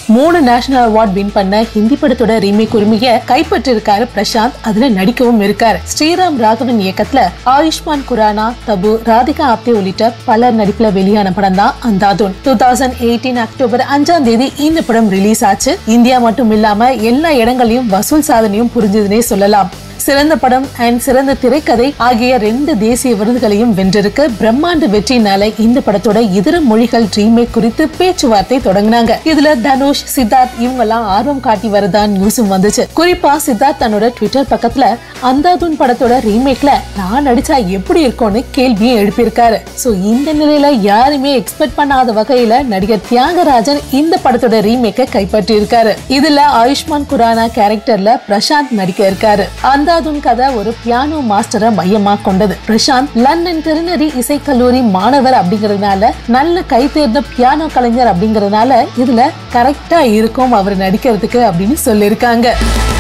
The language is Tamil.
மூணு நேஷனல் அவார்ட் வின் பண்ண ஹிந்தி படத்தோட ரீமேக் உரிமைய கைப்பற்றிருக்காரு பிரசாந்த் அதுல நடிக்கவும் இருக்காரு ஸ்ரீராம் ராகவன் இயக்கத்துல ஆயுஷ்மான் குரானா தபு ராதிகா ஆப்தே உள்ளிட்ட பலர் நடிப்புல வெளியான படம் தான் Andhadhun two thousand eighteen October அஞ்சாம் தேதி இந்த படம் ரிலீஸ் ஆச்சு இந்தியா மட்டும் இல்லாம எல்லா இடங்களையும் வசூல் சாதனையும் புரிஞ்சதுன்னே சொல்லலாம் சிறந்த படம் அண்ட் சிறந்த திரைக்கதை ஆகிய ரெண்டு தேசிய விருதுகளையும் வென்றிருக்கு பிரம்மாண்ட வெற்றினால இந்த படத்தோட இதர மொழிகள் ரீமேக் குறித்து பேச்சுவார்த்தை தொடங்கினாங்க இதுல தனுஷ் சித்தார்த் இவங்க எல்லாம் ஆர்வம் காட்டி வரதான் நியூஸும் வந்துச்சு குறிப்பா சித்தார்த் தன்னோட ட்விட்டர் பக்கத்துல அந்தாதுன் படத்தோட ரீமேக்ல நான் நடிச்சா எப்படி இருக்கும்னு கேள்வியும் எழுப்பியிருக்காரு சோ இந்த நிலையில யாருமே எக்ஸ்பெக்ட் பண்ணாத வகையில நடிகர் தியாகராஜன் இந்த படத்தோட ரீமேக்கை கைப்பற்றி இருக்காரு இதுல ஆயுஷ்மான் குரானா கேரக்டர்ல பிரசாந்த் நடிக்க இருக்காரு அந்தாதுன் கதை ஒரு பியானோ மாஸ்டரை மையமா கொண்டது பிரசாந்த் லண்டன் திருநெறி இசைக்கல்லூரி மாணவர் அப்படிங்கறதுனால நல்ல கை தேர்ந்த பியானோ கலைஞர் அப்படிங்கறதுனால இதுல கரெக்டா இருக்கும் அவர் நடிக்கிறதுக்கு அப்படின்னு சொல்லியிருக்காங்க